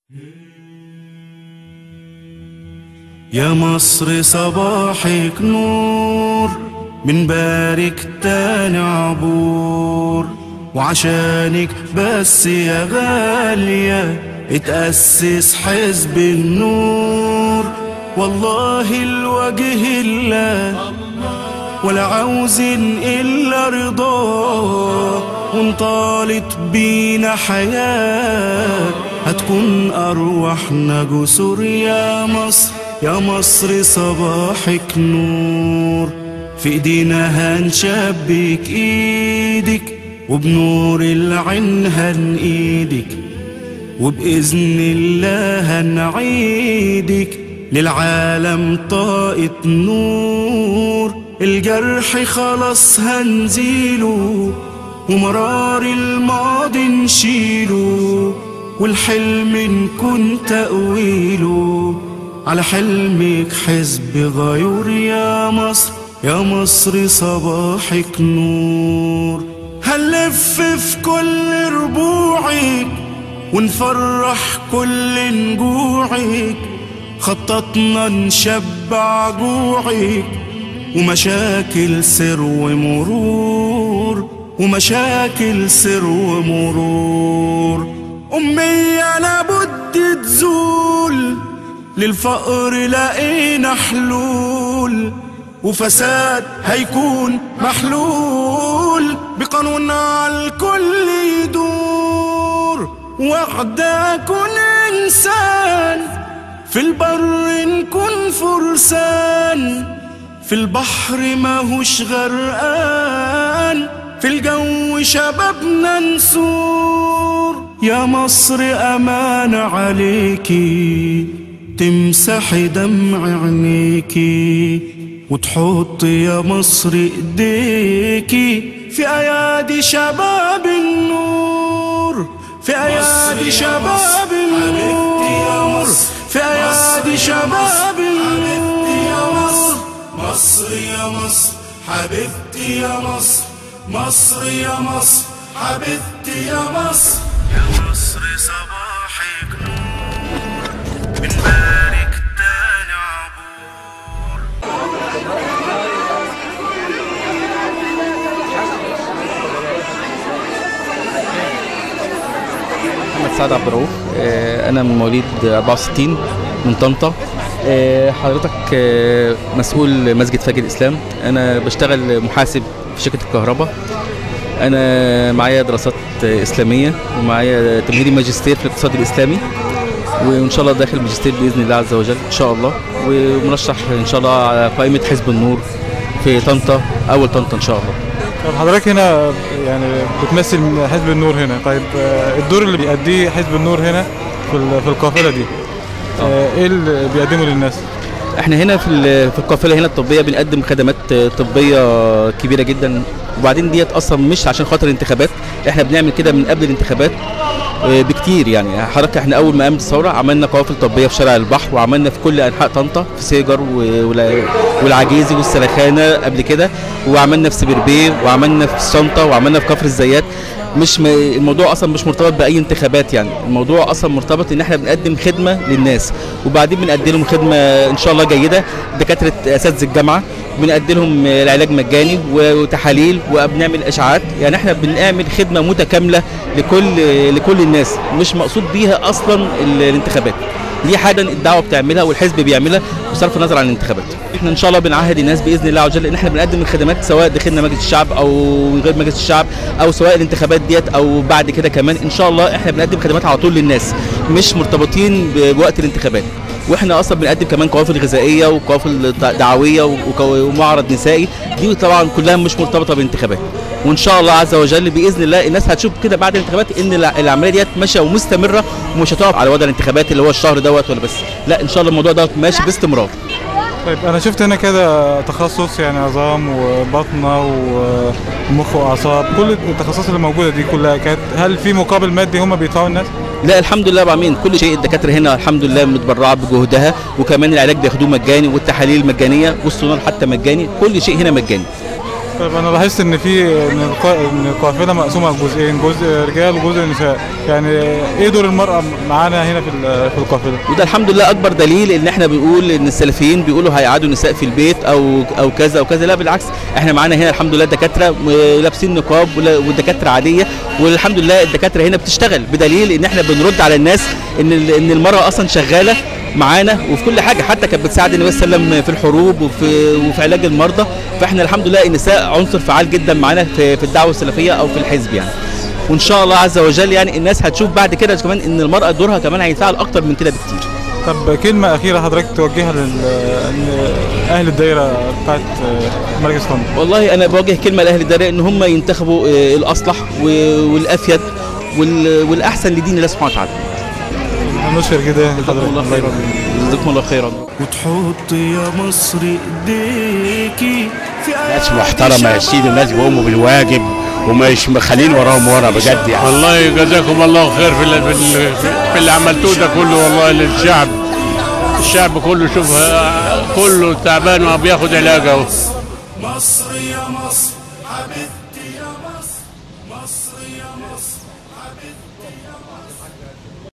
يا مصر صباحك نور بنبارك تاني عبور وعشانك بس يا غالية اتأسس حزب النور والله الوجه الله ولا عاوزين إلا رضاه وانطالت بينا حياة هتكون أرواحنا جسور يا مصر يا مصر صباحك نور في ايدينا هنشبك ايدك وبنور العين هنقيدك وبإذن الله هنعيدك للعالم طاقة نور الجرح خلاص هنزيله ومرار الماضي نشيله والحلم نكون تأويله على حلمك حزب غيور يا مصر يا مصر صباحك نور هنلف في كل ربوعك ونفرح كل نجوعك خططنا نشبع جوعك ومشاكل سر ومرور ومشاكل سر ومرور أمية لابد تزول للفقر لقينا حلول وفساد هيكون محلول بقانون على الكل يدور وحدة كن إنسان في البر نكون فرسان في البحر ماهوش غرقان في الجو شبابنا نسور يا مصر أمان عليكي تمسحي دمع عينيكي وتحط يا مصر ايديكي في ايادي شباب النور في ايادي شباب النور في ايادي شباب النور مصر يا مصر حبيبتي يا مصر مصر يا مصر حبيبتي يا مصر يا مصر صباحك نور بنبارك تاني عبور محمد سعد عبد الرؤوف آه، انا من مواليد 64 من طنطا آه، حضرتك آه، مسؤول مسجد فجر الاسلام انا بشتغل محاسب في شركه الكهرباء انا معايا دراسات آه، اسلاميه ومعايا تمهيدي ماجستير في الاقتصاد الاسلامي وان شاء الله داخل ماجستير باذن الله عز وجل ان شاء الله ومرشح ان شاء الله على قائمه حزب النور في طنطا اول طنطا ان شاء الله طب حضرتك هنا يعني بتمثل حزب النور هنا طيب آه، الدور اللي بيأديه حزب النور هنا في ال- في القافله دي آه، ايه اللي بيقدمه للناس احنا هنا في ال- في القافله هنا الطبيه بنقدم خدمات طبيه كبيره جدا وبعدين ديت اصلا مش عشان خاطر الانتخابات احنا بنعمل كده من قبل الانتخابات آه، بكتير يعني حضرتك احنا اول ما قامت الثوره عملنا قوافل طبيه في شارع البحر وعملنا في كل انحاء طنطا في سيجر و- ولا- والعجيزي والسلخانه قبل كده وعملنا في سبربير وعملنا في الصنطه وعملنا في كفر الزيات مش م... الموضوع اصلا مش مرتبط باي انتخابات يعني الموضوع اصلا مرتبط ان احنا بنقدم خدمه للناس وبعدين بنقدم لهم خدمه ان شاء الله جيده دكاتره اساتذه الجامعه بنقدم لهم العلاج مجاني وتحاليل وبنعمل اشعاعات يعني احنا بنعمل خدمه متكامله لكل لكل الناس مش مقصود بيها اصلا ال- الانتخابات دي حاجه الدعوه بتعملها والحزب بيعملها بصرف النظر عن الانتخابات احنا ان شاء الله بنعهد الناس باذن الله عز وجل ان احنا بنقدم الخدمات سواء دخلنا مجلس الشعب او غير مجلس الشعب او سواء الانتخابات ديت او بعد كده كمان ان شاء الله احنا بنقدم خدمات على طول للناس مش مرتبطين ب- بوقت الانتخابات واحنا اصلا بنقدم كمان قوافل غذائيه وقوافل دع- دعويه وكو- ومعرض نسائي دي طبعا كلها مش مرتبطه بالانتخابات وان شاء الله عز وجل باذن الله الناس هتشوف كده بعد الانتخابات ان الع- العمليه ديت ماشيه ومستمره ومش هتقف على وضع الانتخابات اللي هو الشهر دوت ولا بس لا ان شاء الله الموضوع دوت ماشي باستمرار طيب انا شفت هنا كده تخصص يعني عظام وبطنه ومخ واعصاب كل التخصصات اللي موجوده دي كلها كانت هل في مقابل مادي هم بيدفعوا الناس لا الحمد لله بعمين كل شيء الدكاتره هنا الحمد لله متبرعه بجهدها وكمان العلاج بياخدوه مجاني والتحاليل مجانيه والسونار حتى مجاني كل شيء هنا مجاني طيب انا لاحظت ان في ان الق- إن القافله مقسومه لجزئين جزء رجال وجزء نساء يعني ايه دور المراه معانا هنا في ال- في القافله وده الحمد لله اكبر دليل ان احنا بنقول ان السلفيين بيقولوا هيقعدوا النساء في البيت او او كذا او كذا لا بالعكس احنا معانا هنا الحمد لله دكاتره م- لابسين نقاب ولا- ودكاتره عاديه والحمد لله الدكاتره هنا بتشتغل بدليل ان احنا بنرد على الناس ان ال- ان المراه اصلا شغاله معانا وفي كل حاجه حتى كانت بتساعد النبي صلى الله عليه وسلم في الحروب وفي وفي علاج المرضى فاحنا الحمد لله النساء عنصر فعال جدا معانا في في الدعوه السلفيه او في الحزب يعني وان شاء الله عز وجل يعني الناس هتشوف بعد كده كمان ان المراه دورها كمان هيتفعل اكتر من كده بكتير طب كلمه اخيره حضرتك توجهها لاهل الدايره بتاعت مركز طنطا والله انا بوجه كلمه لاهل الدائره ان هم ينتخبوا آه، الاصلح و- والافيد وال- والاحسن لدين الله سبحانه وتعالى نشكر جدا جزاكم الله حضرتك خيرا جزاكم الله خيرا وتحط يا مصر ايديكي في ناس محترمه يا سيدي وناس بيقوموا بالواجب ومش مخلين وراهم ورا بجد يعني والله جزاكم الله خير في اللي, في اللي, في اللي عملتوه ده كله والله للشعب الشعب كله شوف آه، كله تعبان وبياخد علاج اهو مصر يا مصر حبيبتي يا مصر مصر يا مصر حبيبتي